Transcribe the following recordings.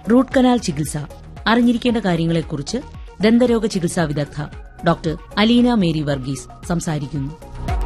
root canal ചികിത്സ അറിഞ്ഞിരിക്കേണ്ട കാര്യങ്ങളെക്കുറിച്ച് ദന്തരോഗ ചികിത്സാ വിദഗ്ധ ഡോക്ടർ അലീന മേരി വർഗീസ് സംസാരിക്കുന്നു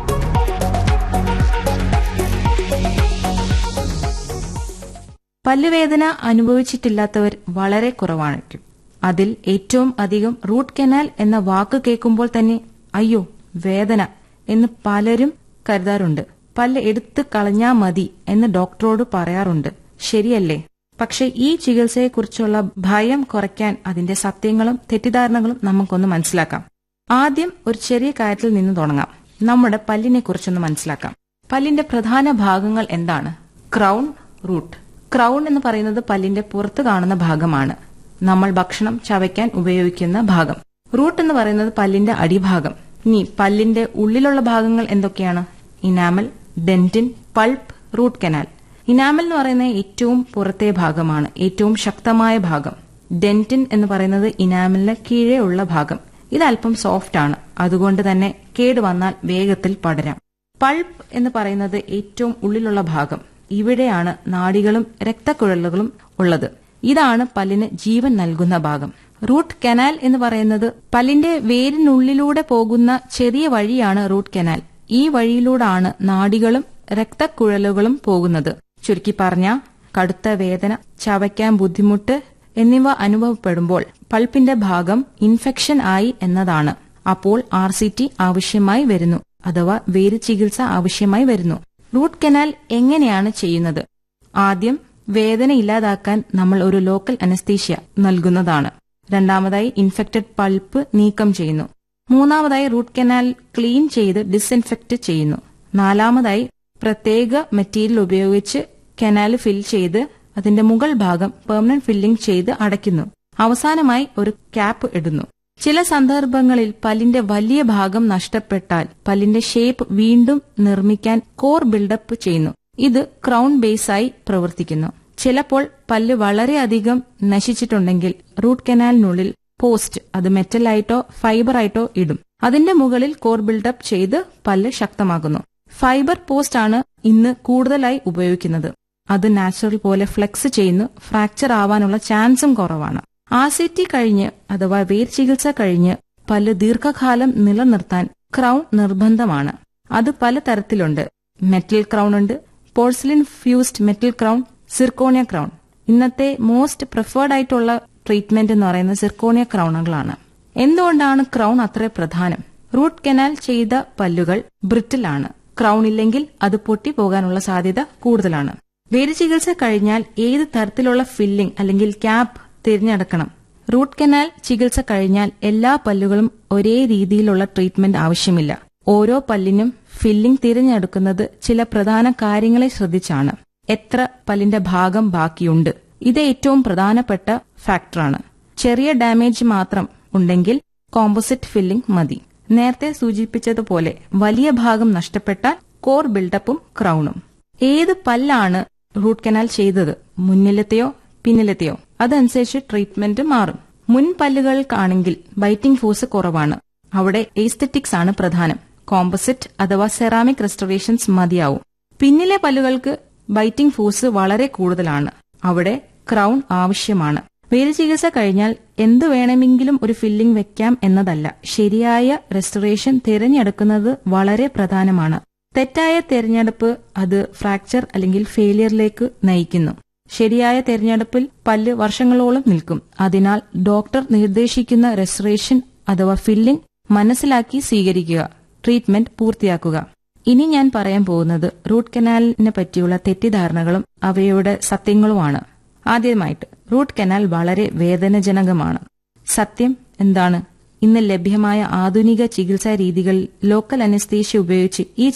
പല്ലുവേദന അനുഭവിച്ചിട്ടില്ലാത്തവർ വളരെ കുറവായിരിക്കും അതിൽ ഏറ്റവും അധികം റൂട്ട് കനാൽ എന്ന വാക്ക് കേൾക്കുമ്പോൾ തന്നെ അയ്യോ വേദന എന്ന് പലരും കരുതാറുണ്ട് പല്ല് എടുത്ത് കളഞ്ഞാ മതി എന്ന് ഡോക്ടറോട് പറയാറുണ്ട് ശരിയല്ലേ പക്ഷെ ഈ ചികിത്സയെക്കുറിച്ചുള്ള ഭയം കുറയ്ക്കാൻ അതിന്റെ സത്യങ്ങളും തെറ്റിദ്ധാരണകളും നമുക്കൊന്ന് മനസ്സിലാക്കാം ആദ്യം ഒരു ചെറിയ കാര്യത്തിൽ നിന്ന് തുടങ്ങാം നമ്മുടെ പല്ലിനെ കുറിച്ചൊന്ന് മനസ്സിലാക്കാം പല്ലിന്റെ പ്രധാന ഭാഗങ്ങൾ എന്താണ് ക്രൗൺ റൂട്ട് ക്രൗൺ എന്ന് പറയുന്നത് പല്ലിന്റെ പുറത്ത് കാണുന്ന ഭാഗമാണ് നമ്മൾ ഭക്ഷണം ചവയ്ക്കാൻ ഉപയോഗിക്കുന്ന ഭാഗം റൂട്ട് എന്ന് പറയുന്നത് പല്ലിന്റെ അടിഭാഗം ഇനി പല്ലിന്റെ ഉള്ളിലുള്ള ഭാഗങ്ങൾ എന്തൊക്കെയാണ് enamel dentin pulp root canal enamel എന്ന് പറയുന്നത് ഏറ്റവും പുറത്തെ ഭാഗമാണ് ഏറ്റവും ശക്തമായ ഭാഗം ഡെന്റിൻ എന്ന് പറയുന്നത് ഇനാമലിന് കീഴേ ഉള്ള ഭാഗം ഇത് അല്പം സോഫ്റ്റ് ആണ് അതുകൊണ്ട് തന്നെ കേട് വന്നാൽ വേഗത്തിൽ പടരാം പൾപ്പ് എന്ന് പറയുന്നത് ഏറ്റവും ഉള്ളിലുള്ള ഭാഗം ഇവിടെയാണ് നാഡികളും രക്തക്കുഴലുകളും ഉള്ളത് ഇതാണ് പല്ലിന് ജീവൻ നൽകുന്ന ഭാഗം റൂട്ട് കനാൽ എന്ന് പറയുന്നത് പല്ലിന്റെ വേരിനുള്ളിലൂടെ പോകുന്ന ചെറിയ വഴിയാണ് റൂട്ട് കനാൽ ഈ വഴിയിലൂടാണ് നാഡികളും രക്തക്കുഴലുകളും പോകുന്നത് ചുരുക്കി പറഞ്ഞ കടുത്ത വേദന ചവയ്ക്കാൻ ബുദ്ധിമുട്ട് എന്നിവ അനുഭവപ്പെടുമ്പോൾ പൾപ്പിന്റെ ഭാഗം ഇൻഫെക്ഷൻ ആയി എന്നതാണ് അപ്പോൾ ആർ സി ടി ആവശ്യമായി വരുന്നു അഥവാ വേര് ചികിത്സ ആവശ്യമായി വരുന്നു റൂട്ട് കനാൽ എങ്ങനെയാണ് ചെയ്യുന്നത് ആദ്യം വേദന ഇല്ലാതാക്കാൻ നമ്മൾ ഒരു ലോക്കൽ അനസ്തീഷ്യ നൽകുന്നതാണ് രണ്ടാമതായി ഇൻഫെക്റ്റഡ് പൾപ്പ് നീക്കം ചെയ്യുന്നു മൂന്നാമതായി റൂട്ട് കനാൽ ക്ലീൻ ചെയ്ത് ഡിസ്ഇൻഫെക്റ്റ് ചെയ്യുന്നു നാലാമതായി പ്രത്യേക മെറ്റീരിയൽ ഉപയോഗിച്ച് കനാൽ ഫിൽ ചെയ്ത് അതിന്റെ മുകൾ ഭാഗം പെർമനന്റ് ഫില്ലിംഗ് ചെയ്ത് അടയ്ക്കുന്നു അവസാനമായി ഒരു ക്യാപ്പ് ഇടുന്നു ചില സന്ദർഭങ്ങളിൽ പല്ലിന്റെ വലിയ ഭാഗം നഷ്ടപ്പെട്ടാൽ പല്ലിന്റെ ഷേപ്പ് വീണ്ടും നിർമ്മിക്കാൻ കോർ ബിൽഡപ്പ് ചെയ്യുന്നു ഇത് ക്രൗൺ ബേസായി പ്രവർത്തിക്കുന്നു ചിലപ്പോൾ പല്ല് വളരെയധികം നശിച്ചിട്ടുണ്ടെങ്കിൽ റൂട്ട് കനാലിനുള്ളിൽ പോസ്റ്റ് അത് മെറ്റലായിട്ടോ ഫൈബറായിട്ടോ ഇടും അതിന്റെ മുകളിൽ കോർ ബിൽഡപ്പ് ചെയ്ത് പല്ല് ശക്തമാക്കുന്നു ഫൈബർ പോസ്റ്റ് ആണ് ഇന്ന് കൂടുതലായി ഉപയോഗിക്കുന്നത് അത് നാച്ചുറൽ പോലെ ഫ്ലെക്സ് ചെയ്യുന്നു ഫ്രാക്ചർ ആവാനുള്ള ചാൻസും കുറവാണ് ആസിറ്റി കഴിഞ്ഞ് അഥവാ വേർ ചികിത്സ കഴിഞ്ഞ് പല്ല് ദീർഘകാലം നിലനിർത്താൻ ക്രൗൺ നിർബന്ധമാണ് അത് പലതരത്തിലുണ്ട് മെറ്റൽ ക്രൗൺ ഉണ്ട് porcelain fused metal crown zirconia crown ഇന്നത്തെ മോസ്റ്റ് പ്രിഫേർഡ് ആയിട്ടുള്ള ട്രീറ്റ്മെന്റ് എന്ന് പറയുന്നത് സിർക്കോണിയ ക്രൗണുകളാണ് എന്തുകൊണ്ടാണ് ക്രൗൺ അത്ര പ്രധാനം റൂട്ട് കനാൽ ചെയ്ത പല്ലുകൾ ബ്രിട്ടിലാണ് ക്രൗൺ ഇല്ലെങ്കിൽ അത് പൊട്ടിപ്പോകാനുള്ള സാധ്യത കൂടുതലാണ് വേര് ചികിത്സ കഴിഞ്ഞാൽ ഏത് തരത്തിലുള്ള ഫില്ലിംഗ് അല്ലെങ്കിൽ ക്യാപ്പ് തിരഞ്ഞെടുക്കണം റൂട്ട് കനാൽ ചികിത്സ കഴിഞ്ഞാൽ എല്ലാ പല്ലുകളും ഒരേ രീതിയിലുള്ള ട്രീറ്റ്മെന്റ് ആവശ്യമില്ല ഓരോ പല്ലിനും ഫില്ലിംഗ് തിരഞ്ഞെടുക്കുന്നത് ചില പ്രധാന കാര്യങ്ങളെ ശ്രദ്ധിച്ചാണ് എത്ര പല്ലിന്റെ ഭാഗം ബാക്കിയുണ്ട് ഇത് ഏറ്റവും പ്രധാനപ്പെട്ട ഫാക്ടറാണ് ചെറിയ ഡാമേജ് മാത്രം ഉണ്ടെങ്കിൽ കോമ്പോസിറ്റ് ഫില്ലിംഗ് മതി നേരത്തെ സൂചിപ്പിച്ചതുപോലെ വലിയ ഭാഗം നഷ്ടപ്പെട്ടാൽ കോർ ബിൽഡപ്പും ക്രൗണും ഏത് പല്ലാണ് റൂട്ട് കനാൽ ചെയ്തത് മുന്നിലത്തെയോ പിന്നിലത്തെയോ അതനുസരിച്ച് ട്രീറ്റ്മെന്റ് മാറും മുൻ പല്ലുകൾക്കാണെങ്കിൽ ബൈറ്റിംഗ് ഫോഴ്സ് കുറവാണ് അവിടെ എസ്തെറ്റിക്സ് ആണ് പ്രധാനം കോമ്പോസിറ്റ് അഥവാ സെറാമിക് റെസ്റ്റോറേഷൻസ് മതിയാവും പിന്നിലെ പല്ലുകൾക്ക് ബൈറ്റിംഗ് ഫോഴ്സ് വളരെ കൂടുതലാണ് അവിടെ ക്രൗൺ ആവശ്യമാണ് വേര് ചികിത്സ കഴിഞ്ഞാൽ എന്തു വേണമെങ്കിലും ഒരു ഫില്ലിംഗ് വെക്കാം എന്നതല്ല ശരിയായ റെസ്റ്റോറേഷൻ തിരഞ്ഞെടുക്കുന്നത് വളരെ പ്രധാനമാണ് തെറ്റായ തിരഞ്ഞെടുപ്പ് അത് ഫ്രാക്ചർ അല്ലെങ്കിൽ ഫെയിലിയറിലേക്ക് നയിക്കുന്നു ശരിയായ തിരഞ്ഞെടുപ്പിൽ പല്ല് വർഷങ്ങളോളം നിൽക്കും അതിനാൽ ഡോക്ടർ നിർദ്ദേശിക്കുന്ന റെസ്റ്റോറേഷൻ അഥവാ ഫില്ലിംഗ് മനസ്സിലാക്കി സ്വീകരിക്കുക ട്രീറ്റ്മെന്റ് പൂർത്തിയാക്കുക ഇനി ഞാൻ പറയാൻ പോകുന്നത് റൂട്ട് കനാലിനെ പറ്റിയുള്ള തെറ്റിദ്ധാരണകളും അവയുടെ സത്യങ്ങളുമാണ് ആദ്യമായിട്ട് റൂട്ട് കനാൽ വളരെ വേദനജനകമാണ് സത്യം എന്താണ് ഇന്ന് ലഭ്യമായ ആധുനിക ചികിത്സാ രീതികൾ ലോക്കൽ അനസ്തേഷ്യ ഉപയോഗിച്ച് ഈ